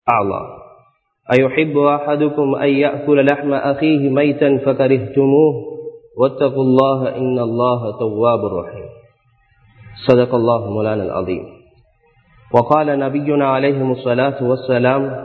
أعلى أيحب أحدكم أن يأكل لحم أخيه ميتا فكرهتموه واتقوا الله إن الله تواب رحيم صدق الله مولانا العظيم وقال نبينا عليه الصلاة والسلام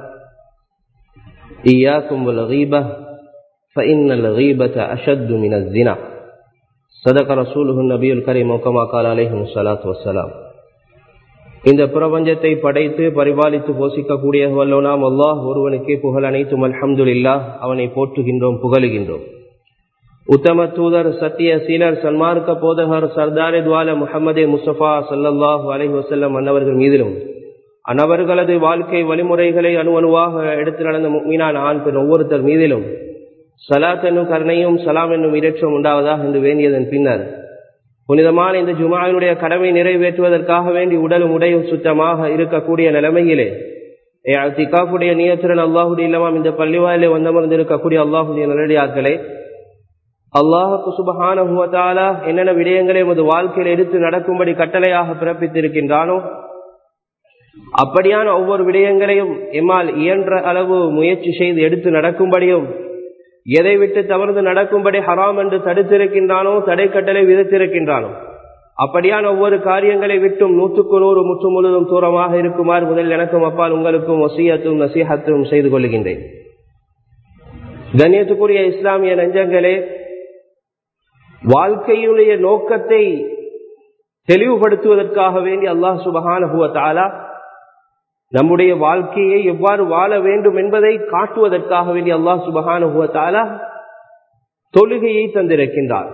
إياكم والغيبة فإن الغيبة أشد من الزنا صدق رسوله النبي الكريم وكما قال عليه الصلاة والسلام இந்த பிரபஞ்சத்தை படைத்து பரிபாலித்து போஷிக்கக்கூடிய வல்லோனாம் அல்லாஹ் ஒருவனுக்கே புகழ் அனைத்தும் அல்ஹம்துலில்லா அவனை போற்றுகின்றோம் புகழுகின்றோம் உத்தம தூதர் சத்திய சீலர் சன்மார்க்க போதகர் சர்தாரே துவால முகமதே முசஃபா சல்லல்லாஹு அலஹி வசல்லம் அன்னவர்கள் மீதிலும் அன்னவர்களது வாழ்க்கை வழிமுறைகளை அணு அணுவாக எடுத்து நடந்த மீனான ஆண் பெண் ஒவ்வொருத்தர் மீதிலும் சலாத் என்னும் கருணையும் சலாம் என்னும் இரட்சம் உண்டாவதாக என்று வேண்டியதன் பின்னர் புனிதமான இந்த ஜுமாவினுடைய கடமை நிறைவேற்றுவதற்காக வேண்டி உடலும் உடையும் சுத்தமாக இருக்கக்கூடிய நிலைமையிலே திகாஃபுடைய நியத்திரன் அல்லாஹுடைய இல்லமாம் இந்த பள்ளிவாயிலே வந்தமர்ந்து இருக்கக்கூடிய அல்லாஹுடைய நல்லடியார்களே அல்லாஹுக்கு சுபஹான என்னென்ன விடயங்களை எமது வாழ்க்கையில் எடுத்து நடக்கும்படி கட்டளையாக பிறப்பித்திருக்கின்றானோ அப்படியான ஒவ்வொரு விடயங்களையும் எம்மால் இயன்ற அளவு முயற்சி செய்து எடுத்து நடக்கும்படியும் எதை விட்டு தவறுந்து நடக்கும்படி ஹராம் என்று தடுத்திருக்கின்றானோ தடை கட்டளை விதித்திருக்கின்றானோ அப்படியான ஒவ்வொரு காரியங்களை விட்டும் நூற்றுக்கு நூறு முற்று முழுதும் தூரமாக இருக்குமாறு முதல் எனக்கும் அப்பால் உங்களுக்கும் வசியத்தும் நசீகத்தும் செய்து கொள்கின்றேன் கண்ணியத்துக்குரிய இஸ்லாமிய நெஞ்சங்களே வாழ்க்கையுடைய நோக்கத்தை தெளிவுபடுத்துவதற்காக வேண்டி அல்லாஹ் சுபகான நம்முடைய வாழ்க்கையை எவ்வாறு வாழ வேண்டும் என்பதை காட்டுவதற்காக வேண்டி அல்லாஹ் சுபகான தொழுகையை தந்திருக்கின்றார்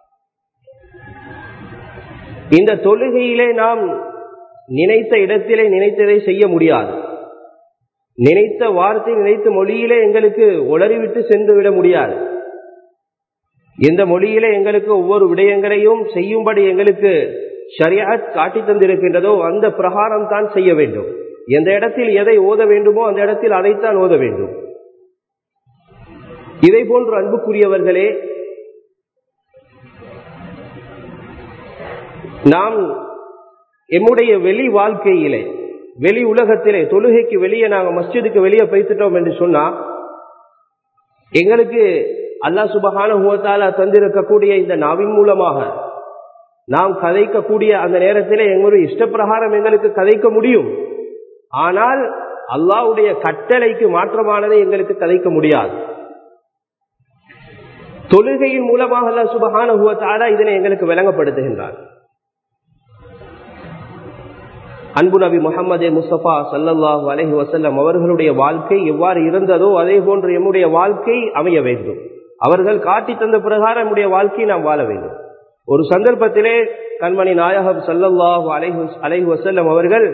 இந்த தொழுகையிலே நாம் நினைத்த இடத்திலே நினைத்ததை செய்ய முடியாது நினைத்த வார்த்தை நினைத்த மொழியிலே எங்களுக்கு உளறிவிட்டு சென்று விட முடியாது எந்த மொழியிலே எங்களுக்கு ஒவ்வொரு விடயங்களையும் செய்யும்படி எங்களுக்கு ஷரியாத் காட்டி தந்திருக்கின்றதோ அந்த பிரகாரம் தான் செய்ய வேண்டும் எந்த இடத்தில் எதை ஓத வேண்டுமோ அந்த இடத்தில் அதைத்தான் ஓத வேண்டும் இதை போன்று அன்புக்குரியவர்களே நாம் எம்முடைய வெளி வாழ்க்கையிலே வெளி உலகத்திலே தொழுகைக்கு வெளியே நாங்கள் மஸ்ஜிதுக்கு வெளியே பைத்துட்டோம் என்று சொன்னா எங்களுக்கு அல்லா சுபகான ஹுவத்தால தந்திருக்கக்கூடிய இந்த நாவின் மூலமாக நாம் கதைக்கக்கூடிய அந்த நேரத்தில் எங்களுடைய இஷ்டப்பிரகாரம் எங்களுக்கு கதைக்க முடியும் ஆனால் அல்லாவுடைய கட்டளைக்கு மாற்றமானதை எங்களுக்கு கதைக்க முடியாது தொழுகையின் மூலமாக அல்லா சுபகான ஹுவத்தால இதனை எங்களுக்கு விளங்கப்படுத்துகின்றார் அன்பு நபி முகமது முஸ்தபா சல்லல்லாஹு அலஹி வசல்லம் அவர்களுடைய வாழ்க்கை எவ்வாறு இருந்ததோ அதே போன்று எம்முடைய வாழ்க்கை அமைய வேண்டும் அவர்கள் காட்டி தந்த பிரகாரம் நம்முடைய வாழ்க்கையை நாம் வாழ வேண்டும் ஒரு சந்தர்ப்பத்திலே கண்மணி நாயகம் சல்லல்லாஹு அலைஹு அலைஹு வசல்லம் அவர்கள்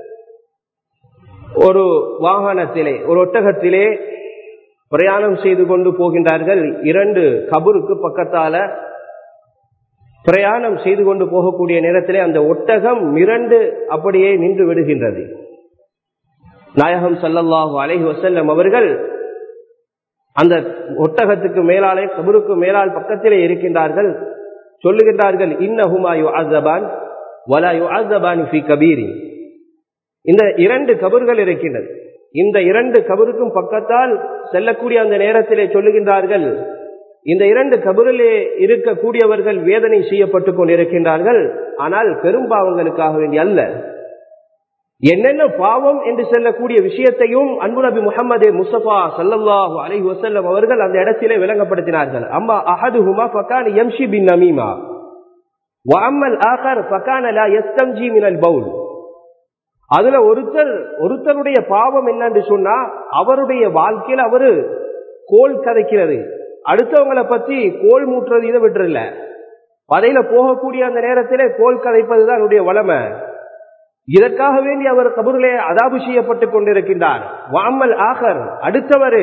ஒரு வாகனத்திலே ஒரு ஒட்டகத்திலே பிரயாணம் செய்து கொண்டு போகின்றார்கள் இரண்டு கபருக்கு பக்கத்தால பிரயாணம் செய்து கொண்டு போகக்கூடிய நேரத்திலே அந்த ஒட்டகம் மிரண்டு அப்படியே நின்று விடுகின்றது நாயகம் சல்லல்லாஹு அலைஹி வசல்லம் அவர்கள் அந்த ஒட்டகத்துக்கு மேலாலே கபருக்கு மேலால் பக்கத்திலே இருக்கின்றார்கள் சொல்லுகின்றார்கள் இன்னஹுமா யு அசபான் வலா யு அசபான் ஃபி கபீரி இந்த இரண்டு கபர்கள் இருக்கின்றது இந்த இரண்டு கபருக்கும் பக்கத்தால் செல்லக்கூடிய அந்த நேரத்திலே சொல்லுகின்றார்கள் இந்த இரண்டு கபரிலே இருக்கக்கூடியவர்கள் வேதனை செய்யப்பட்டுக் கொண்டிருக்கின்றார்கள் ஆனால் பெரும் பாவங்களுக்காக வேண்டி அல்ல என்னென்ன பாவம் என்று சொல்லக்கூடிய விஷயத்தையும் அன்பு நபி முகமது முஸ்தபா சல்லல்லாஹு அலை வசல்லம் அவர்கள் அந்த இடத்திலே விளங்கப்படுத்தினார்கள் அம்மா அஹது ஹுமா ஃபகான் யம்ஷி பின் நமீமா வஅம்மல் ஆகர் ஃபகான லா யஸ்தம்ஜி மினல் பவுல் அதுல ஒருத்தர் ஒருத்தருடைய பாவம் என்னன்னு சொன்னா அவருடைய வாழ்க்கையில் அவரு கோல் கதைக்கிறது அடுத்தவங்களை பத்தி கோல் மூட்டுறது இதை விட்டுறல பதையில போகக்கூடிய அந்த நேரத்திலே கோல் கதைப்பதுதான் அவருடைய வளமை இதற்காக வேண்டி அவர் கபூரிலே அதாபு செய்யப்பட்டுக் கொண்டிருக்கின்றார் வாமல் ஆகர் அடுத்தவர்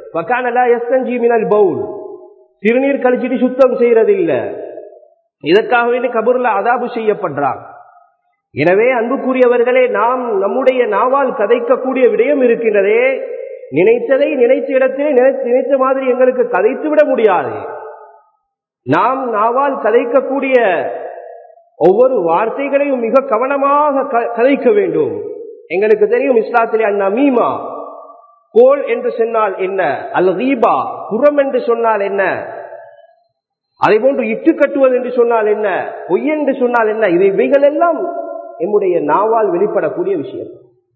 பவுல் சிறுநீர் கழிச்சிட்டு சுத்தம் செய்யறது இல்ல இதற்காக வேண்டி கபூர்ல அதாபு செய்யப்படுறார் எனவே அன்புக்குரியவர்களே நாம் நம்முடைய நாவால் கதைக்கக்கூடிய விடயம் இருக்கின்றதே நினைத்ததை நினைத்த இடத்திலே நினைத்த மாதிரி எங்களுக்கு கதைத்து விட முடியாது நாம் நாவால் கதைக்கக்கூடிய ஒவ்வொரு வார்த்தைகளையும் மிக கவனமாக கதைக்க வேண்டும் எங்களுக்கு தெரியும் இஸ்லாத்திலே அந்நமீமா கோல் என்று சொன்னால் என்ன அல்ல ரீபா புறம் என்று சொன்னால் என்ன அதை போன்று இட்டு கட்டுவது என்று சொன்னால் என்ன பொய் என்று சொன்னால் என்ன இது இவைகள் எல்லாம் நம்முடைய நாவால் வெளிப்படக்கூடிய விஷயம்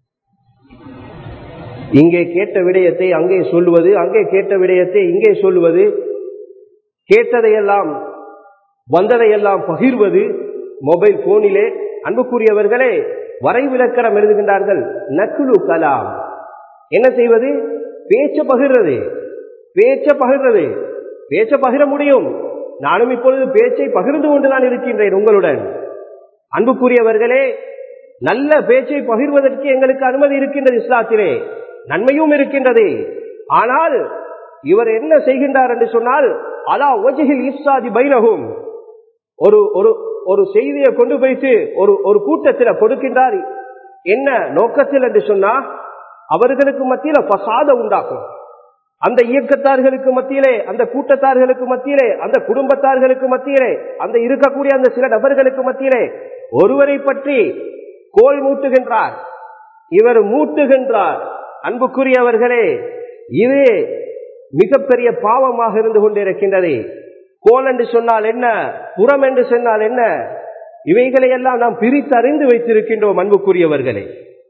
இங்கே கேட்ட விடயத்தை அங்கே சொல்லுவது அங்கே கேட்ட விடயத்தை இங்கே சொல்லுவது கேட்டதையெல்லாம் வந்ததையெல்லாம் பகிர்வது மொபைல் போனிலே அன்புக்குரியவர்களே வரைவிலக்கணம் எழுதுகின்றார்கள் நக்குலு கலாம் என்ன செய்வது பேச்ச பகிர்றது பேச்ச பகிர்றது பேச்ச பகிர முடியும் நானும் இப்பொழுது பேச்சை பகிர்ந்து கொண்டுதான் இருக்கின்றேன் உங்களுடன் அன்புக்குரியவர்களே நல்ல பேச்சை பகிர்வதற்கு எங்களுக்கு அனுமதி இருக்கின்றது இஸ்லாத்திலே நன்மையும் இருக்கின்றது ஆனால் இவர் என்ன செய்கின்றார் என்று சொன்னால் அலா ஒஜிகில் இஸ்லாதி பைனகும் ஒரு ஒரு ஒரு செய்தியை கொண்டு போயிட்டு ஒரு ஒரு கூட்டத்தில் கொடுக்கின்றார் என்ன நோக்கத்தில் என்று சொன்னா அவர்களுக்கு மத்தியில பசாத உண்டாக்கும் அந்த இயக்கத்தார்களுக்கு மத்தியிலே அந்த கூட்டத்தார்களுக்கு மத்தியிலே அந்த குடும்பத்தார்களுக்கு மத்தியிலே அந்த இருக்கக்கூடிய அந்த சில நபர்களுக்கு மத்தியிலே ஒருவரை பற்றி கோல் மூட்டுகின்றார் இவர் மூட்டுகின்றார் அன்புக்குரியவர்களே இது மிகப்பெரிய பாவமாக இருந்து கொண்டிருக்கின்றது கோல் என்று சொன்னால் என்ன புறம் என்று சொன்னால் என்ன இவைகளை எல்லாம் நாம் பிரித்து அறிந்து வைத்திருக்கின்றோம் அன்புக்குரியவர்களே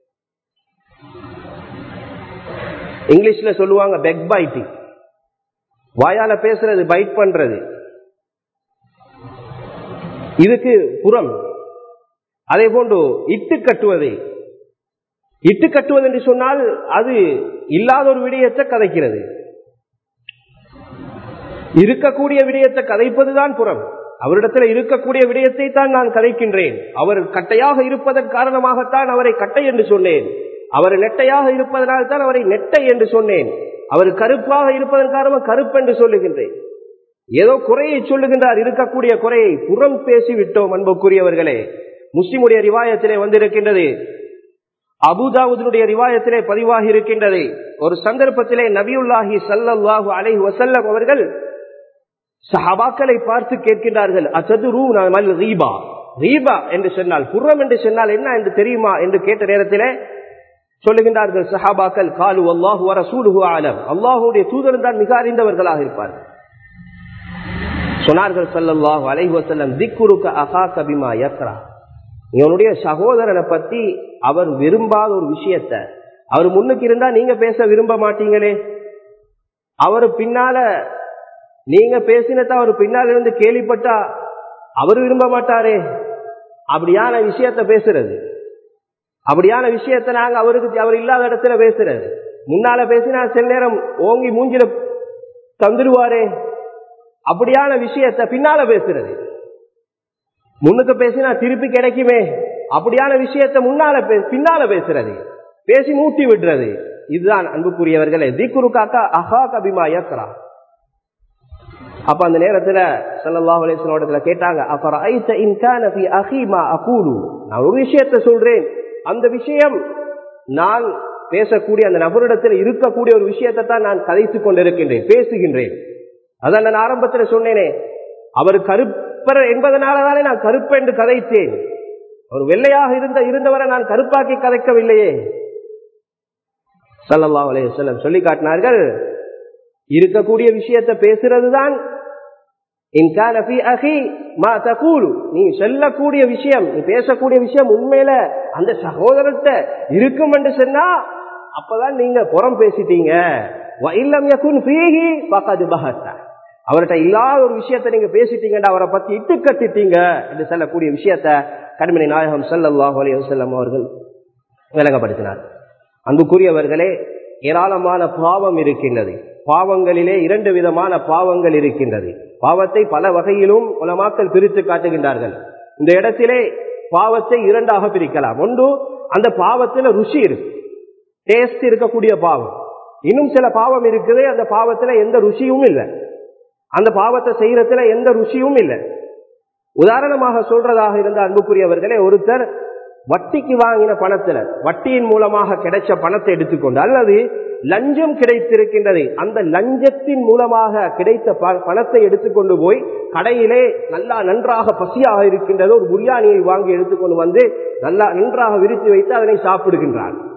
இங்கிலீஷ்ல சொல்லுவாங்க பெக் பைட்டிங் வாயால பேசுறது பைட் பண்றது இதுக்கு புறம் அதே போன்று இட்டு கட்டுவது இட்டு கட்டுவது என்று சொன்னால் அது இல்லாத ஒரு விடயத்தை கதைக்கிறது இருக்கக்கூடிய விடயத்தை கதைப்பதுதான் புறம் அவரிடத்தில் இருக்கக்கூடிய விடயத்தை தான் நான் கதைக்கின்றேன் அவர் கட்டையாக இருப்பதன் காரணமாகத்தான் அவரை கட்டை என்று சொன்னேன் அவர் நெட்டையாக இருப்பதனால் தான் அவரை நெட்டை என்று சொன்னேன் அவர் கருப்பாக இருப்பதன் காரணமாக கருப்பு என்று சொல்லுகின்றேன் ஏதோ குறையை சொல்லுகின்றார் இருக்கக்கூடிய குறையை புறம் பேசி விட்டோம் அன்புக்குரியவர்களே முஸ்லிமுடைய ரிவாயத்திலே வந்திருக்கின்றது அபுதாவுதனுடைய ரிவாயத்திலே பதிவாகி இருக்கின்றது ஒரு சந்தர்ப்பத்திலே நபியுல்லாஹி சல்லல்லாஹு அலைஹி வசல்லம் அவர்கள் சஹாபாக்களை பார்த்து கேட்கின்றார்கள் அசது ரூ ரீபா ரீபா என்று சொன்னால் புறம் என்று சொன்னால் என்ன என்று தெரியுமா என்று கேட்ட நேரத்திலே சொல்லுகின்றார்கள் சஹாபாக்கள் காலு அல்லாஹு வர சூடுகு ஆலம் அல்லாஹுடைய தூதர் தான் மிக அறிந்தவர்களாக இருப்பார்கள் சொன்னார்கள் சல்லல்லாஹு அலைஹி வசல்லம் திக்குருக்க அஹா கபிமா யக்ரா இவனுடைய சகோதரனை பத்தி அவர் விரும்பாத ஒரு விஷயத்த அவர் முன்னுக்கு இருந்தா நீங்க பேச விரும்ப மாட்டீங்களே அவர் பின்னால நீங்க பேசினத அவர் பின்னால இருந்து கேள்விப்பட்டா அவர் விரும்ப மாட்டாரே அப்படியான விஷயத்த பேசுறது அப்படியான விஷயத்த நாங்க அவருக்கு அவர் இல்லாத இடத்துல பேசுறது முன்னால பேசினா சில நேரம் ஓங்கி மூஞ்சில தந்துடுவாரே அப்படியான விஷயத்த பின்னால பேசுறது முன்னுக்கு பேசினா திருப்பி கிடைக்குமே அப்படியான விஷயத்த முன்னால பின்னால பேசுறது பேசி மூட்டி விடுறது இதுதான் அன்புக்குரியவர்களே திக்குரு காக்கா அஹா கபிமா யக்ரா அப்ப அந்த நேரத்துல சல்லல்லாஹு அலைஹி வஸல்லம் கேட்டாங்க அஃபர ஐத இன் கான ஃபி அஹி மா அகூலு நான் ஒரு விஷயத்தை சொல்றேன் அந்த விஷயம் நான் பேசக்கூடிய அந்த நபரிடத்தில் இருக்கக்கூடிய ஒரு விஷயத்தை தான் நான் கதைத்துக் கொண்டிருக்கின்றேன் பேசுகின்றேன் அதான் நான் ஆரம்பத்தில் சொன்னேனே அவர் கருப்பர் என்பதனாலதானே நான் கருப்பு என்று கதைத்தேன் அவர் வெள்ளையாக இருந்த இருந்தவரை நான் கருப்பாக்கி கதைக்கவில்லையே சல்லல்லாஹு அலைஹி வஸல்லம் சொல்லி காட்டினார்கள் இருக்கக்கூடிய விஷயத்தை பேசுறது தான் நீ சொல்லக்கூடிய விஷயம் நீ பேசக்கூடிய விஷயம் உண்மையில அந்த சகோதரத்தை இருக்கும் என்று சொன்னா அப்பதான் நீங்க புறம் பேசிட்டீங்க அவர்கிட்ட இல்லாத ஒரு விஷயத்தை நீங்க பேசிட்டீங்கடா அவரை பத்தி இட்டு கட்டிட்டீங்க என்று சொல்லக்கூடிய விஷயத்த கண்மணி நாயகம் சல்லாஹ் அலி வசல்லம் அவர்கள் விளங்கப்படுத்தினார் அன்புக்குரியவர்களே ஏராளமான பாவம் இருக்கின்றது பாவங்களிலே இரண்டு விதமான பாவங்கள் இருக்கின்றது பாவத்தை பல வகையிலும் உலமாக்கள் பிரித்து காட்டுகின்றார்கள் இந்த இடத்திலே பாவத்தை இரண்டாக பிரிக்கலாம் ஒன்று அந்த பாவத்தில் ருசி இருக்கு டேஸ்ட் இருக்கக்கூடிய பாவம் இன்னும் சில பாவம் இருக்குது அந்த பாவத்துல எந்த ருசியும் இல்லை அந்த பாவத்தை செய்யறதுல எந்த ருசியும் இல்லை உதாரணமாக சொல்றதாக இருந்த அன்புக்குரியவர்களே ஒருத்தர் வட்டிக்கு வாங்கின பணத்துல வட்டியின் மூலமாக கிடைச்ச பணத்தை எடுத்துக்கொண்டு அல்லது லஞ்சம் கிடைத்திருக்கின்றது அந்த லஞ்சத்தின் மூலமாக கிடைத்த பணத்தை எடுத்துக்கொண்டு போய் கடையிலே நல்லா நன்றாக பசியாக இருக்கின்றது ஒரு பிரியாணியை வாங்கி எடுத்துக்கொண்டு வந்து நல்லா நன்றாக விரித்து வைத்து அதனை சாப்பிடுகின்றார்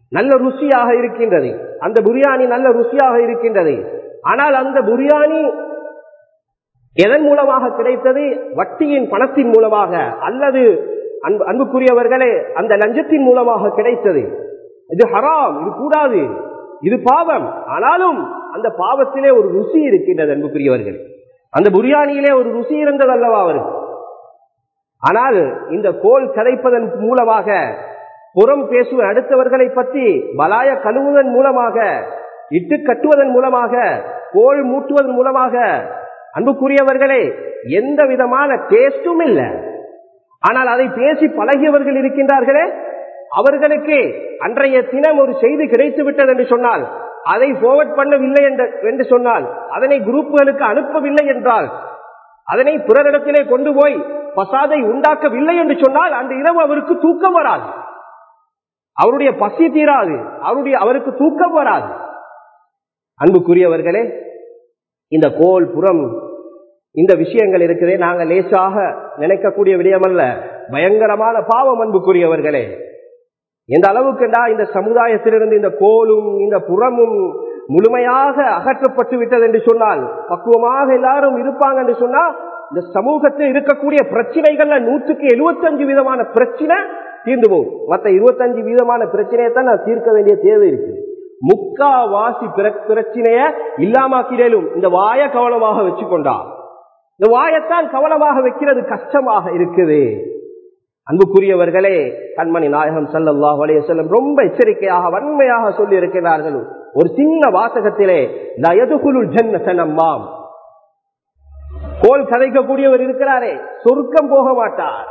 நல்ல ருசியாக இருக்கின்றது அந்த பிரியாணி நல்ல ருசியாக இருக்கின்றது ஆனால் அந்த பிரியாணி எதன் மூலமாக கிடைத்தது வட்டியின் பணத்தின் மூலமாக அல்லது அன்பு அன்புக்குரியவர்களே அந்த லஞ்சத்தின் மூலமாக கிடைத்தது இது ஹராம் இது கூடாது இது பாவம் ஆனாலும் அந்த பாவத்திலே ஒரு ருசி இருக்கின்றது அன்புக்குரியவர்கள் அந்த புரியாணியிலே ஒரு ருசி இருந்தது அல்லவா அவருக்கு ஆனால் இந்த கோல் கதைப்பதன் மூலமாக புறம் பேசுவ அடுத்தவர்களை பற்றி பலாய கழுவுவதன் மூலமாக இட்டு கட்டுவதன் மூலமாக கோல் மூட்டுவதன் மூலமாக அன்புக்குரியவர்களே எந்த விதமான டேஸ்டும் இல்லை ஆனால் அதை பேசி பழகியவர்கள் இருக்கின்றார்களே அவர்களுக்கு அன்றைய தினம் ஒரு செய்தி கிடைத்து விட்டது என்று சொன்னால் அதை போவர்ட் பண்ணவில்லை என்று சொன்னால் அதனை குரூப்புகளுக்கு அனுப்பவில்லை என்றால் அதனை பிறரிடத்திலே கொண்டு போய் பசாதை உண்டாக்கவில்லை என்று சொன்னால் அந்த இரவு அவருக்கு தூக்கம் வராது அவருடைய பசி தீராது அவருடைய அவருக்கு தூக்கம் வராது அன்புக்குரியவர்களே இந்த கோல் புறம் இந்த விஷயங்கள் இருக்குதே நாங்கள் லேசாக நினைக்கக்கூடிய விடயமல்ல பயங்கரமான பாவம் அன்புக்குரியவர்களே எந்த அளவுக்குண்டா இந்த சமுதாயத்திலிருந்து இந்த கோலும் இந்த புறமும் முழுமையாக அகற்றப்பட்டு விட்டது என்று சொன்னால் பக்குவமாக எல்லாரும் இருப்பாங்க என்று சொன்னா இந்த சமூகத்தில் இருக்கக்கூடிய பிரச்சனைகள்ல நூற்றுக்கு எழுபத்தஞ்சு விதமான பிரச்சனை தீர்ந்து போகும் மற்ற இருபத்தஞ்சு விதமான பிரச்சனையை தான் நான் தீர்க்க வேண்டிய தேவை இருக்கு முக்காவாசி பிரச்சனைய இல்லாமக்கிடலும் இந்த வாய கவனமாக வச்சுக்கொண்டா இந்த வாயத்தான் கவனமாக வைக்கிறது கஷ்டமாக இருக்குது அன்புக்குரியவர்களே கண்மணி நாயகம் சல்லாஹ் அலையம் ரொம்ப எச்சரிக்கையாக வன்மையாக சொல்லி இருக்கிறார்கள் ஒரு சின்ன வாசகத்திலே நயதுகுலுள் ஜன்னசனம்மாம் கோல் கதைக்கக்கூடியவர் இருக்கிறாரே சொர்க்கம் போக மாட்டார்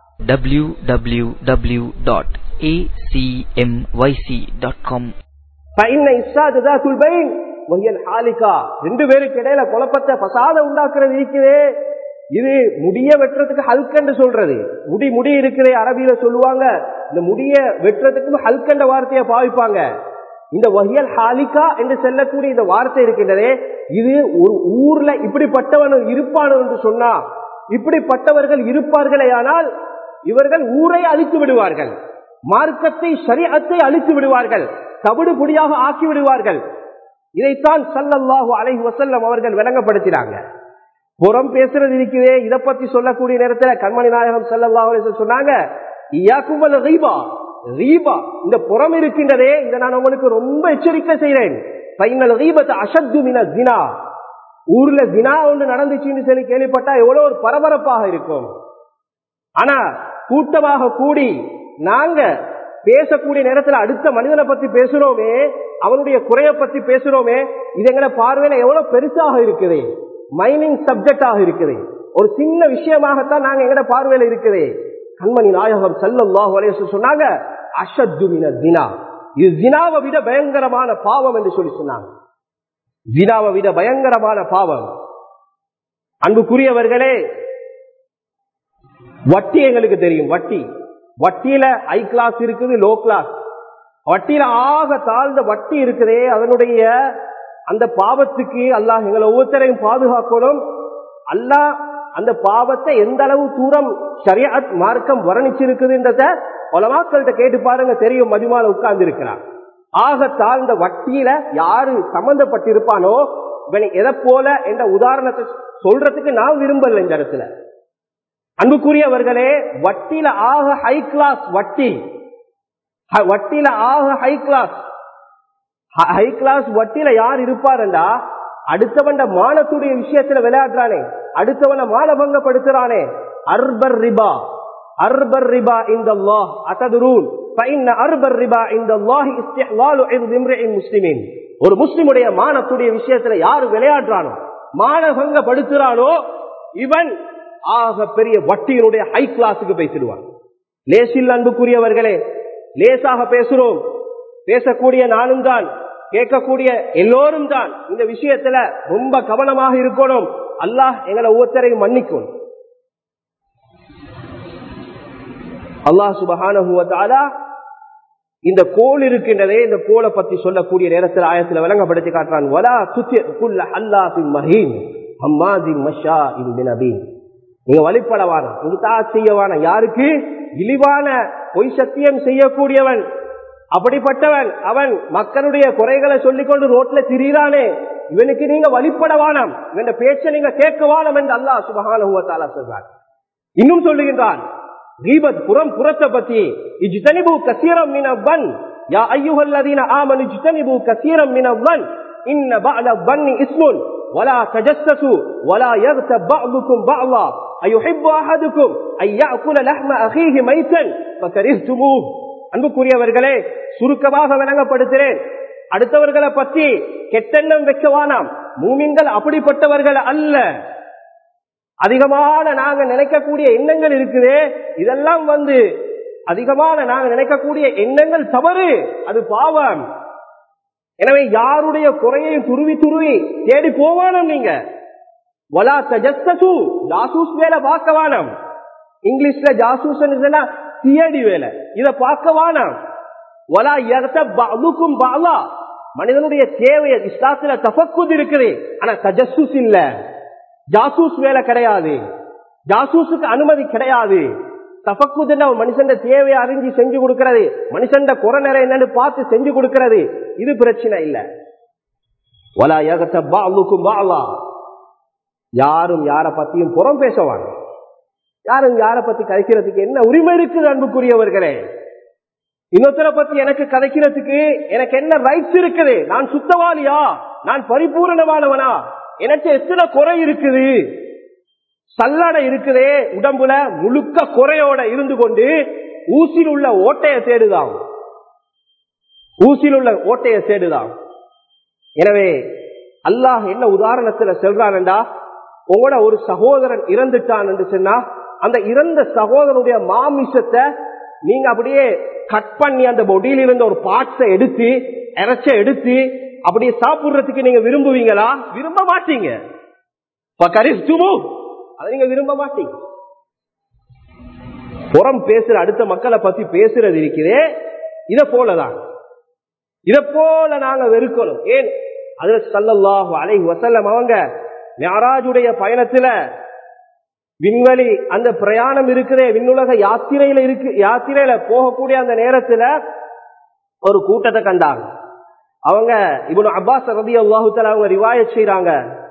www.acmyc.com ரெண்டு பேருக்கு இடையில குழப்பத்தை பசாத உண்டாக்குறது இருக்குதே இது முடிய வெட்டுறதுக்கு ஹல்கண்டு சொல்றது முடி முடி இருக்குதே அரபியில சொல்லுவாங்க இந்த முடிய வெட்டுறதுக்கு ஹல்கண்ட வார்த்தையை பாவிப்பாங்க இந்த வகையல் ஹாலிகா என்று செல்லக்கூடிய இந்த வார்த்தை இருக்கின்றதே இது ஒரு ஊர்ல இப்படிப்பட்டவன் இருப்பானு என்று சொன்னா இப்படிப்பட்டவர்கள் இருப்பார்களே ஆனால் இவர்கள் ஊரை அழித்து விடுவார்கள் மார்க்கத்தை சரியத்தை அழித்து விடுவார்கள் தவிடு பொடியாக ஆக்கி விடுவார்கள் இதைத்தான் சல்லல்லாஹு அலைஹி வசல்லம் அவர்கள் விளங்கப்படுத்தினாங்க புறம் பேசுறது இருக்குதே இதை பத்தி சொல்லக்கூடிய நேரத்தில் கண்மணி நாயகம் சல்லல்லாஹு அலைஹி சொன்னாங்க இயாக்குமல் ரீபா ரீபா இந்த புறம் இருக்கின்றதே இதை நான் உங்களுக்கு ரொம்ப எச்சரிக்கை செய்கிறேன் பைனல் ரீபத்தை அசத்து மின ஜினா ஊர்ல ஜினா ஒன்று நடந்துச்சுன்னு சொல்லி கேள்விப்பட்டா எவ்வளவு ஒரு பரபரப்பாக இருக்கும் ஆனா கூட்டமாக கூடி நாங்க பேசக்கூடிய நேரத்தில் அடுத்த மனிதனை பத்தி பேசுறோமே அவனுடைய குறைய பத்தி பேசுறோமே இது எங்களை பார்வையில எவ்வளவு பெருசாக இருக்குது மைனிங் சப்ஜெக்டாக இருக்குது ஒரு சின்ன விஷயமாகத்தான் நாங்க எங்கட பார்வையில இருக்குது கண்மணி நாயகம் சல்லாஹ் வலைய சொன்னாங்க அஷத்துமின தினா இது ஜினாவை விட பயங்கரமான பாவம் என்று சொல்லி சொன்னாங்க ஜினாவை விட பயங்கரமான பாவம் அன்புக்குரியவர்களே வட்டி எங்களுக்கு தெரியும் வட்டி வட்டியில ஹை கிளாஸ் இருக்குது லோ கிளாஸ் வட்டியில ஆக தாழ்ந்த வட்டி இருக்குதே அதனுடைய அந்த பாவத்துக்கு அல்லாஹ் எங்களை ஒவ்வொருத்தரையும் பாதுகாக்கணும் அல்லாஹ் அந்த பாவத்தை எந்த அளவு தூரம் சரியாத் மார்க்கம் வர்ணிச்சிருக்குதுன்றத உலமாக்கள்கிட்ட கேட்டு பாருங்க தெரியும் மதிமால உட்கார்ந்து இருக்கிறார் ஆக தாழ்ந்த வட்டியில யாரு சம்பந்தப்பட்டிருப்பானோ இவன் எதை போல என்ற உதாரணத்தை சொல்றதுக்கு நான் விரும்பல இந்த இடத்துல அன்புக்குரியவர்களே வட்டியில ஆக ஹை கிளாஸ் வட்டி வட்டியில ஆக ஹை கிளாஸ் ஹை கிளாஸ் வட்டியில யார் இருப்பாருண்டா அடுத்தவன் மானத்துடைய விஷயத்துல விளையாடுறானே அடுத்தவனை மானபங்கப்படுத்துறானே அர்பர் ரிபா அர்பர் ரிபா இந்த அசதுரூன் அர்பர் ரிபா இந்த முஸ்லிமின் ஒரு முஸ்லிமுடைய மானத்துடைய விஷயத்துல யாரு விளையாடுறானோ மானபங்கப்படுத்துறானோ இவன் ஆக பெரிய வட்டியினுடைய ஹை கிளாஸுக்கு பேசிடுவான் லேசில் அன்புக்குரியவர்களே லேசாக பேசுறோம் பேசக்கூடிய நானும் தான் கேட்கக்கூடிய எல்லோரும் தான் இந்த விஷயத்துல ரொம்ப கவனமாக இருக்கணும் அல்லாஹ் எங்களை ஒவ்வொருத்தரையும் மன்னிக்கும் அல்லாஹ் சுபகான இந்த கோல் இருக்கின்றதே இந்த கோலை பத்தி சொல்லக்கூடிய நேரத்தில் ஆயத்தில் விளங்கப்படுத்தி காட்டுறான் வலா குல்ல அல்லாஹின் மஹீம் அம்மாதி மஷா இன் நபீன் நீங்க வழிபடவான நீங்க தா செய்யவான யாருக்கு இழிவான பொய் சத்தியம் செய்யக்கூடியவன் அப்படிப்பட்டவன் அவன் மக்களுடைய குறைகளை சொல்லிக்கொண்டு ரோட்ல திரியிறானே இவனுக்கு நீங்க வழிபட வானம் இவன் பேச்ச நீங்க கேட்க வானம் என்று அல்லாஹ் சுபகான சொல்றான் இன்னும் சொல்லுகின்றான் கீபத் புறம் புறத்தை பத்தி இஜ்தனிபு கசீரம் மினவன் யா ஐயுஹல்லதீன ஆமனு இஜ்தனிபு கசீரம் மினவன் இன்ன பஅல வன்னி இஸ்முன் ولا تجسسوا ولا يغتب بعضكم بعضا أيحب أحدكم أن يأكل لحم أخيه ميتا فكرهتموه அன்புக்குரியவர்களே சுருக்கமாக விளங்கப்படுத்துகிறேன் அடுத்தவர்களை பற்றி கெட்டெண்ணம் வைக்கவானாம் மூமின்கள் அப்படிப்பட்டவர்கள் அல்ல அதிகமான நாங்க நினைக்கக்கூடிய எண்ணங்கள் இருக்குதே இதெல்லாம் வந்து அதிகமான நாங்க நினைக்கக்கூடிய எண்ணங்கள் தவறு அது பாவம் எனவே யாருடைய குறையையும் துருவி துருவி தேடி போவானம் நீங்க வலா தஜஸ்தசு ஜாசூஸ் வேலை பார்க்க வானம் இங்கிலீஷ்ல ஜாசூஸ் தியடி வேலை இத பார்க்க வானம் வலா எர்த்த பலுக்கும் பாலா மனிதனுடைய தேவையை இஸ்லாத்துல தஃபக்குது இருக்குது ஆனா தஜஸ்ஸுஸ் இல்ல ஜாசூஸ் வேலை கிடையாது ஜாசூஸுக்கு அனுமதி கிடையாது தபக்குதுன்னா மனுஷன் தேவையை அறிஞ்சு செஞ்சு கொடுக்கிறது மனுஷன் குறை நிறைய என்னன்னு பார்த்து செஞ்சு கொடுக்கிறது இது பிரச்சனை இல்ல வலா ஏகத்த பாலுக்கும் பாலா யாரும் யார பத்தியும் புறம் பேசவாங்க யாரும் யார பத்தி கதைக்கிறதுக்கு என்ன உரிமை இருக்குது அன்புக்குரியவர்களே இன்னொருத்தரை பத்தி எனக்கு கதைக்கிறதுக்கு எனக்கு என்ன ரைட்ஸ் இருக்குது நான் சுத்தவாளியா நான் பரிபூரணமானவனா எனக்கு எத்தனை குறை இருக்குது சல்லடை இருக்குதே உடம்புல முழுக்க குறையோட இருந்து கொண்டு ஊசியில் உள்ள ஓட்டைய தேடுதாம் ஊசியில் உள்ள ஓட்டைய தேடுதாம் எனவே அல்லாஹ் என்ன உதாரணத்துல சொல்றான்டா உங்களோட ஒரு சகோதரன் இறந்துட்டான் என்று சொன்னா அந்த இறந்த சகோதரனுடைய மாமிசத்தை நீங்க அப்படியே கட் பண்ணி அந்த பொடியில் இருந்த ஒரு பார்ட்ஸை எடுத்து இறைச்ச எடுத்து அப்படியே சாப்பிடுறதுக்கு நீங்க விரும்புவீங்களா விரும்ப மாட்டீங்க அதை நீங்க விரும்ப மாட்டீங்க புறம் பேசுற அடுத்த மக்களை பத்தி பேசுறது இருக்கிறே இத போலதான் இத போல நாங்க வெறுக்கணும் ஏன் அதுல சல்லல்லாஹு அலைஹி வசல்லம் அவங்க ஞாராஜுடைய பயணத்துல விண்வெளி அந்த பிரயாணம் இருக்குதே விண்ணுலக யாத்திரையில இருக்கு யாத்திரையில போகக்கூடிய அந்த நேரத்துல ஒரு கூட்டத்தை கண்டாங்க அவங்க இவனு அப்பாஸ் ரதி அல்லாஹுத்தல அவங்க ரிவாய செய்யறாங்க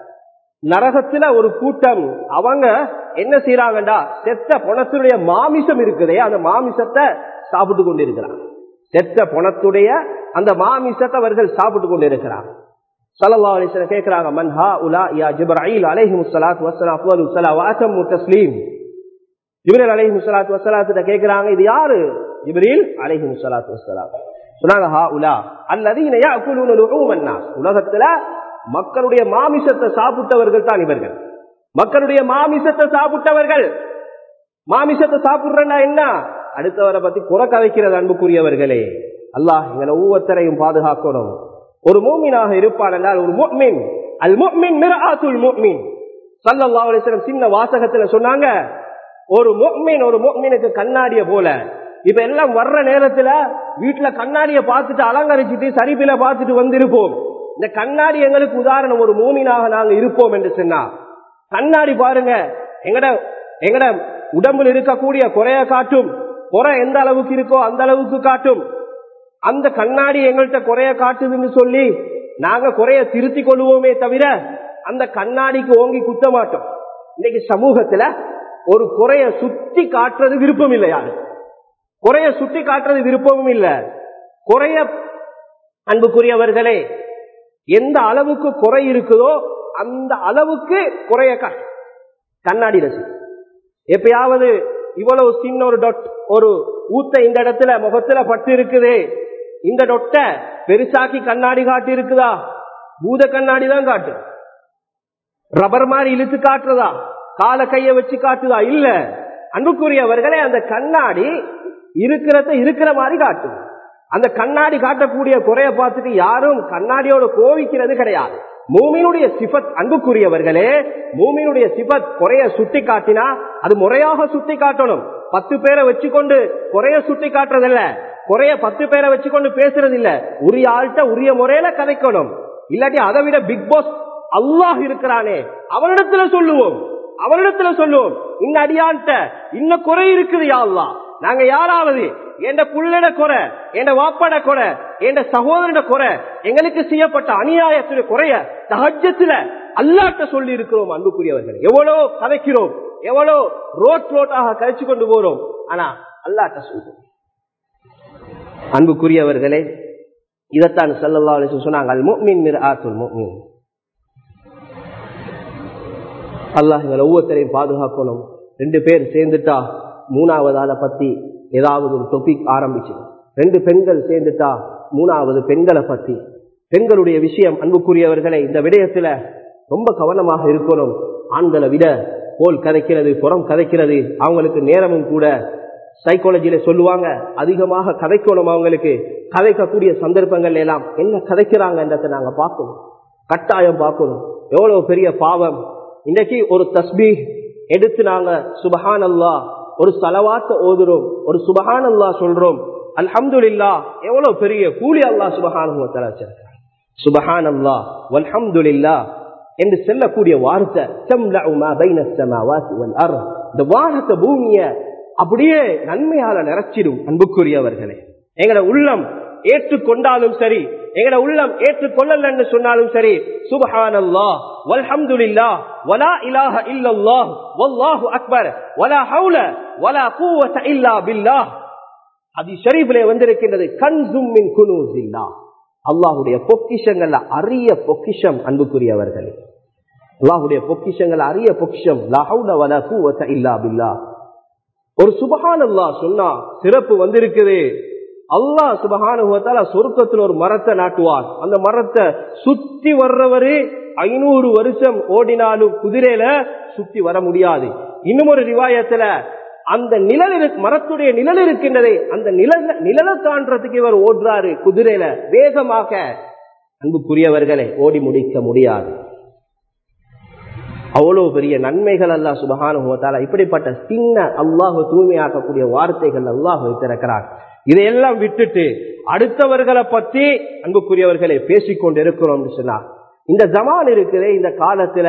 நரகத்துல ஒரு கூட்டம் அவங்க என்ன செய்யறாங்கடா செத்த பொணத்துடைய மாமிசம் இருக்குதே அந்த மாமிசத்தை சாப்பிட்டு கொண்டு இருக்கிறாங்க செத்த பொணத்துடைய அந்த மாமிசத்தை அவர்கள் சாப்பிட்டு கொண்டு இருக்கிறாங்க சல்லா அலிஸ்லாம் கேட்கிறாங்க மன்ஹா உலா யா ஜிப்ராயில் அலைஹி முஸ்ஸலாத் வஸ்ஸலாம் அஃவலு ஸலா வ அத்தமு தஸ்லீம் ஜிப்ரீல் அலைஹி முஸ்ஸலாத் வஸ்ஸலாத் கேக்குறாங்க இது யாரு ஜிப்ரீல் அலைஹி முஸ்ஸலாத் வஸ்ஸலாம் சொன்னாங்க ஹா உலா அல்லதீன யாக்குலூன லுஹூமன் நாஸ் உலகத்துல மக்களுடைய மாமிசத்தை சாப்பிட்டவர்கள் தான் இவர்கள் மக்களுடைய மாமிசத்தை சாப்பிட்டவர்கள் மாமிசத்தை சாப்பிடுறா என்ன அடுத்தவரை பத்தி குறை கதைக்கிறது அன்புக்குரியவர்களே அல்லாஹ் எங்களை ஒவ்வொருத்தரையும் பாதுகாக்கணும் ஒரு மூமினாக இருப்பான் என்றால் ஒரு முக்மின் அல் முக்மின் மிராத்துல் முக்மின் சல்லல்லாஹு அலைஹி வஸல்லம் சின்ன வாசகத்துல சொன்னாங்க ஒரு முக்மின் ஒரு முக்மினுக்கு கண்ணாடிய போல இப்ப எல்லாம் வர்ற நேரத்துல வீட்டுல கண்ணாடிய பார்த்துட்டு அலங்கரிச்சுட்டு சரிபில பார்த்துட்டு வந்திருப்போம் இந்த கண்ணாடி எங்களுக்கு உதாரணம் ஒரு மூமினாக நாங்க இருப்போம் என்று சொன்னா கண்ணாடி பாருங்க எங்கட எங்கட உடம்பில் இருக்கக்கூடிய குறைய காட்டும் குறை எந்த அளவுக்கு இருக்கோ அந்த அளவுக்கு காட்டும் அந்த கண்ணாடி எங்கள்கிட்ட குறைய காட்டுதுன்னு சொல்லி நாங்க குறைய திருத்தி கொள்வோமே தவிர அந்த கண்ணாடிக்கு ஓங்கி குத்த மாட்டோம் இன்னைக்கு சமூகத்துல ஒரு குறைய சுத்தி காட்டுறது விருப்பம் இல்லை யாரு குறைய சுட்டி காட்டுறது விருப்பமும் இல்ல குறைய அன்புக்குரியவர்களே எந்த அளவுக்கு குறை இருக்குதோ அந்த அளவுக்கு குறைய காட்டு கண்ணாடி ரசி எப்பயாவது இவ்வளவு சின்ன ஒரு டொட் ஒரு ஊத்த இந்த இடத்துல முகத்துல பட்டு இருக்குது இந்த டொட்ட பெருசாக்கி கண்ணாடி காட்டி இருக்குதா பூத கண்ணாடி தான் காட்டு ரப்பர் மாதிரி இழுத்து காட்டுறதா கால கைய வச்சு காட்டுதா இல்ல அன்புக்குரியவர்களே அந்த கண்ணாடி இருக்கிறத இருக்கிற மாதிரி காட்டும் அந்த கண்ணாடி காட்டக்கூடிய குறைய பார்த்துட்டு யாரும் கண்ணாடியோட கோவிக்கிறது கிடையாது மூமினுடைய சிபத் அன்புக்குரியவர்களே மூமினுடைய சிபத் குறைய சுட்டி காட்டினா அது முறையாக சுட்டி காட்டணும் பத்து பேரை வச்சுக்கொண்டு குறைய சுட்டி காட்டுறதில்ல குறைய பத்து பேரை வச்சுக்கொண்டு பேசுறது இல்ல உரிய ஆள்கிட்ட உரிய முறையில கதைக்கணும் இல்லாட்டி அதை விட பிக் பாஸ் அல்லாஹ் இருக்கிறானே அவனிடத்துல சொல்லுவோம் அவனிடத்துல சொல்லுவோம் இந்த அடியான்ட்ட இன்னும் குறை இருக்குது யா அல்லாஹ் நாங்க யாராவது என்ற புள்ளட குறை என்ற வாப்பட குறை என்ற சகோதரன குறை எங்களுக்கு செய்யப்பட்ட அநியாயத்துல குறைய தகஜத்துல அல்லாட்ட சொல்லி இருக்கிறோம் அன்புக்குரியவர்கள் எவ்வளவு கதைக்கிறோம் எவ்வளவு ரோட் ரோட்டாக கழிச்சு கொண்டு போறோம் ஆனா அல்லாட்ட சொல்றோம் அன்புக்குரியவர்களே இதைத்தான் சல்லல்லா அலிஸ்லம் சொன்னாங்க அல் முக்மின் மிர் ஆத்துல் முக்மின் அல்லாஹ் எங்களை ஒவ்வொருத்தரையும் பாதுகாக்கணும் ரெண்டு பேர் சேர்ந்துட்டா மூணாவது ஆளை பத்தி ஏதாவது ஒரு டொபிக் ஆரம்பிச்சு ரெண்டு பெண்கள் சேர்ந்துட்டா மூணாவது பெண்களை பத்தி பெண்களுடைய விஷயம் அன்புக்குரியவர்களை இந்த விடயத்துல ரொம்ப கவனமாக இருக்கணும் ஆண்களை விட போல் கதைக்கிறது புறம் கதைக்கிறது அவங்களுக்கு நேரமும் கூட சைக்காலஜியில சொல்லுவாங்க அதிகமாக கதைக்கணும் அவங்களுக்கு கதைக்கக்கூடிய சந்தர்ப்பங்கள் எல்லாம் என்ன கதைக்கிறாங்கன்றதை நாங்க பார்க்கணும் கட்டாயம் பார்க்கணும் எவ்வளவு பெரிய பாவம் இன்னைக்கு ஒரு தஸ்பீ எடுத்து நாங்க சுபஹான் அல்லா ஒரு சலவாத்த ஓதுறோம் ஒரு சுபஹான் அல்லா சொல்றோம் அல்ஹம்துலில்லா எவ்வளவு பெரிய கூலி அல்லா சுபஹான சுபஹான் அல்லா வல்ஹம்துலில்லா என்று செல்லக்கூடிய வார்த்தை இந்த வானத்தை பூமிய அப்படியே நன்மையால நிறைச்சிடும் அன்புக்குரியவர்களே எங்கட உள்ளம் ஏற்றுக்கொண்டாலும் சரி எங்கட உள்ளம் ஏற்றுக்கொள்ளலன்னு சொன்னாலும் சரி சுபஹான் அல்லா வல்ஹம்துலில்லா வலா இலாஹ இல்லல்லாஹ் வல்லாஹு அக்பர் வலா ஹவுல வலா கூவத இல்லா பில்லாஹ் அது ஷரீஃபிலே வந்திருக்கின்றது கன்சும் மின் குனூசில்லா அல்லாஹுடைய பொக்கிஷங்கள்ல அரிய பொக்கிஷம் அன்புக்குரியவர்களே அல்லாஹுடைய பொக்கிஷங்கள் அரிய பொக்கிஷம் லா ஹவுல வலா கூவத இல்லா பில்லாஹ் ஒரு சுபஹான் அல்லா சொன்னா சிறப்பு வந்திருக்குது அல்லாஹ் சுபகானுபவத்தால சொருக்கத்தில் ஒரு மரத்தை நாட்டுவார் அந்த மரத்தை சுத்தி வர்றவரு ஐநூறு வருஷம் ஓடினாலும் குதிரையில சுத்தி வர முடியாது இன்னும் ஒரு ரிவாயத்துல அந்த நிழல் இருக்கு மரத்துடைய நிழல் இருக்கின்றதே அந்த நிழல் நிழலை தாண்டறதுக்கு இவர் ஓடுறாரு குதிரையில வேகமாக அன்புக்குரியவர்களை ஓடி முடிக்க முடியாது அவ்வளவு பெரிய நன்மைகள் அல்லா சுபகானுபவத்தால இப்படிப்பட்ட சின்ன அல்லாஹு தூய்மையாக்கக்கூடிய வார்த்தைகள் அல்லாஹ் வைத்திருக்கிறார் இதையெல்லாம் விட்டுட்டு அடுத்தவர்களை பற்றி அன்புக்குரியவர்களை பேசிக்கொண்டு இருக்கிறோம் சொன்னா இந்த ஜமான் இருக்கிற இந்த காலத்துல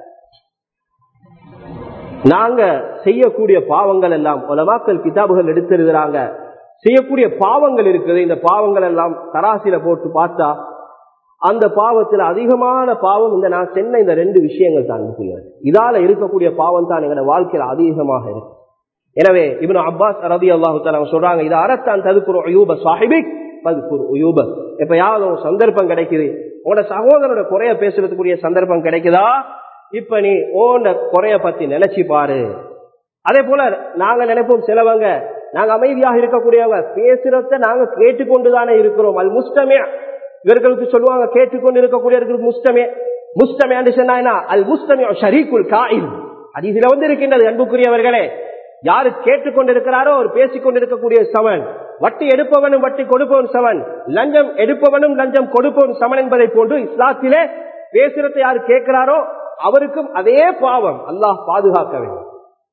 நாங்க செய்யக்கூடிய பாவங்கள் எல்லாம் உலமாக்கல் கிதாபுகள் எடுத்திருக்கிறாங்க செய்யக்கூடிய பாவங்கள் இருக்குது இந்த பாவங்கள் எல்லாம் தராசில போட்டு பார்த்தா அந்த பாவத்துல அதிகமான பாவம் இந்த நான் சென்ன இந்த ரெண்டு விஷயங்கள் தான் அனுப்புகிறது இதால இருக்கக்கூடிய பாவம் தான் எங்களோட வாழ்க்கையில அதிகமாக இருக்கு எனவே இவனு அப்பாஸ் ரதி அல்லாஹு சொல்றாங்க இது அறத்தான் ததுக்குற உயூப சாஹிபிக் பதுக்குர் உயூப இப்ப யாவது ஒரு சந்தர்ப்பம் கிடைக்குது உன்னோட சகோதரோட குறைய பேசுறதுக்குரிய சந்தர்ப்பம் கிடைக்குதா இப்ப நீ ஓன குறைய பத்தி நினைச்சு பாரு அதே போல நாங்க நினைப்போம் சிலவங்க நாங்க அமைதியாக இருக்கக்கூடியவங்க பேசுறத நாங்க கேட்டுக்கொண்டுதானே இருக்கிறோம் அது முஸ்டமே இவர்களுக்கு சொல்லுவாங்க கேட்டுக்கொண்டு இருக்கக்கூடியவர்களுக்கு முஸ்டமே முஸ்டமே சொன்னா அல் முஸ்டமே ஷரீக்குல் காயில் அது இதுல வந்து இருக்கின்றது அன்புக்குரியவர்களே யாரு கேட்டுக்கொண்டிருக்கிறாரோ அவர் பேசிக் கொண்டிருக்கக்கூடிய சமன் வட்டி எடுப்பவனும் வட்டி கொடுப்பவன் சமன் லஞ்சம் எடுப்பவனும் லஞ்சம் கொடுப்பவன் சமன் என்பதை போன்று இஸ்லாத்திலே பேசுறதை யாரு கேட்கிறாரோ அவருக்கும் அதே பாவம் அல்லாஹ் பாதுகாக்க வேண்டும்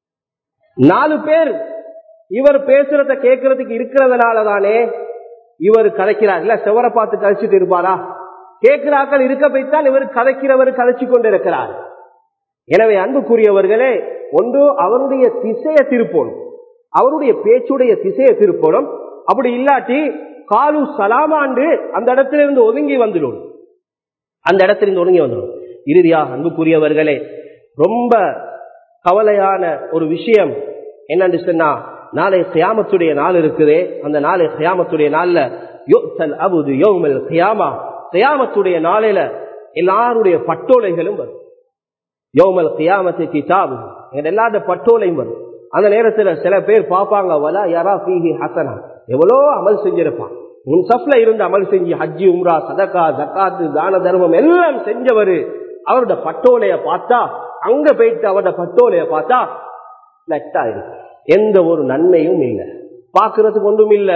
நாலு பேர் இவர் பேசுறத கேட்கறதுக்கு இருக்கிறதுனாலதானே இவர் கதைக்கிறார் இல்ல செவரை பார்த்து கழிச்சுட்டு இருப்பாரா கேட்கிறாக்கள் இருக்க வைத்தான் இவர் கதைக்கிறவர் கதைச்சு கொண்டிருக்கிறார் எனவே அன்புக்குரியவர்களே ஒன்று அவருடைய திசையை திருப்பணும் அவருடைய பேச்சுடைய திசையை திருப்பணும் அப்படி இல்லாட்டி காலு சலாமாண்டு அந்த இடத்துல இருந்து ஒதுங்கி வந்துடும் அந்த இடத்துல இருந்து ஒதுங்கி வந்துடும் இறுதியாக அன்புக்குரியவர்களே ரொம்ப கவலையான ஒரு விஷயம் என்னன்னு சொன்னா நாளை கியாமத்துடைய நாள் இருக்குதே அந்த நாளை கியாமத்துடைய நாள்ல யோசல் அபுது யோமல் கியாமா கியாமத்துடைய நாளையில எல்லாருடைய பட்டோலைகளும் வரும் யோமல் கியாமத்து கிதாபு எல்லாத பட்டோலையும் வரும் அந்த நேரத்துல சில பேர் பார்ப்பாங்க வலா யாரா பீஹி ஹசனா எவ்வளோ அமல் செஞ்சிருப்பான் முன் சப்ல இருந்து அமல் செஞ்சு ஹஜ்ஜி உம்ரா சதக்கா ஜக்காத்து தான தர்மம் எல்லாம் செஞ்சவரு அவரோட பட்டோலைய பார்த்தா அங்க போயிட்டு அவரோட பட்டோலைய பார்த்தா லெட்டா இருக்கு எந்த ஒரு நன்மையும் இல்லை பாக்குறதுக்கு ஒன்றும் இல்ல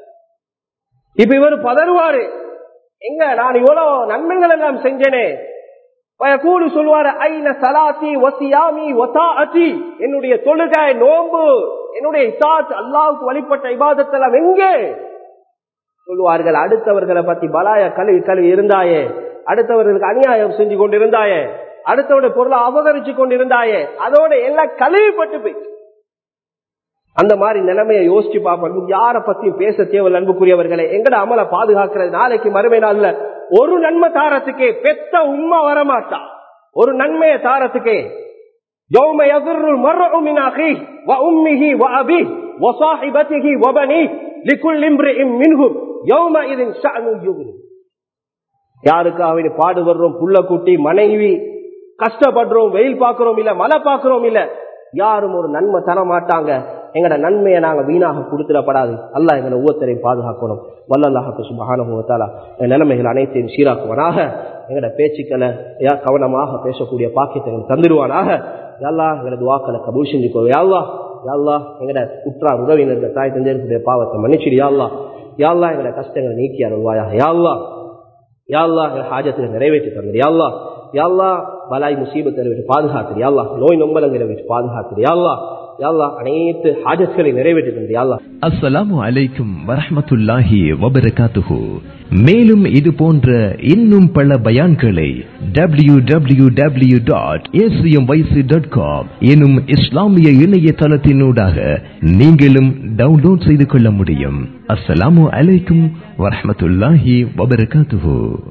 இப்ப இவர் பதறுவாரு எங்க நான் இவ்வளவு நன்மைகள் எல்லாம் செஞ்சேனே கூடு சொல்லுவாரு ஐன சலாத்தி ஒசியாமி ஒசாஅத்தி என்னுடைய தொழுகை நோம்பு என்னுடைய இசாத் அல்லாவுக்கு வழிபட்ட இபாதத்தெல்லாம் எங்கே சொல்லுவார்கள் அடுத்தவர்களை பத்தி பலாய கழுவி கழுவி இருந்தாயே அடுத்தவர்களுக்கு அநியாயம் செஞ்சு கொண்டிருந்தாயே அடுத்தவருடைய பொருளை அபகரிச்சு கொண்டிருந்தாயே அதோட எல்லாம் கழுவிப்பட்டு போயிடுச்சு அந்த மாதிரி நிலைமையை யோசிச்சு பார்ப்போம் யார பத்தியும் பேச தேவையில்லை அன்புக்குரியவர்களே எங்கட அமலை பாதுகாக்கிறது நாளைக்கு மறுமை நாள்ல ஒரு நன்மை தாரத்துக்கே பெத்த உண்மை வரமாட்டா ஒரு நன்மையை தாரத்துக்கே يوم يضر المرء من أخيه وأمه وأبيه وصاحبته وبنيه لكل امرئ منهم يومئذ شأن يغني யாருக்காக பாடுபடுறோம் புள்ள குட்டி மனைவி கஷ்டப்படுறோம் வெயில் பார்க்கிறோம் இல்ல மழை பார்க்கிறோம் இல்ல யாரும் ஒரு நன்மை தர மாட்டாங்க எங்கட நன்மையை நாங்க வீணாக கொடுத்துடப்படாது அல்லாஹ் எங்களை ஒவ்வொருத்தரையும் பாதுகாக்கணும் வல்லல்லாஹுக்கு சுபஹானுவத்தாலா நிலைமைகள் அனைத்தையும் சீராக்குவனாக எங்கட பேச்சுக்களை யா கவனமாக பேசக்கூடிய பாக்கியத்தை எங்களுக்கு தந்துடுவானாக யாழ்லா எங்களது வாக்களை கபூல் செஞ்சுக்கோ யாழ்லா யாழ்லா எங்கட உற்றார் உறவினர்கள் தாய் தந்தையர்களுடைய பாவத்தை மன்னிச்சிடு யாழ்லா யாழ்லா எங்கட கஷ்டங்களை நீக்கி அருள்வாயாக யாழ்லா யாழ்லா எங்கள் ஹாஜத்தில் நிறைவேற்றி தந்தது யாழ்லா யாழ்லா பலாய் முசீபத்தை விட்டு பாதுகாத்துடு யாழ்லா நோய் நொம்பலங்களை விட்டு பாதுகாத்துடு யாழ்லா யாழ்லா அனைத்து ஹாஜத்களை நிறைவேற்றி தந்தது யாழ்லா அஸ்ஸலாமு அலைக்கும் வரஹ்மத்துல்லாஹி வபரகாத்துஹு மேலும் இது போன்ற இன்னும் பல பயான்களை W W W dot dot com எனும் இஸ்லாமிய இணையதளத்தினூடாக நீங்களும் டவுன்லோட் செய்து கொள்ள முடியும் அஸ்ஸலாமு அலைக்கும் வரஹ்மத்துல்லாஹி வபரகாத்துஹு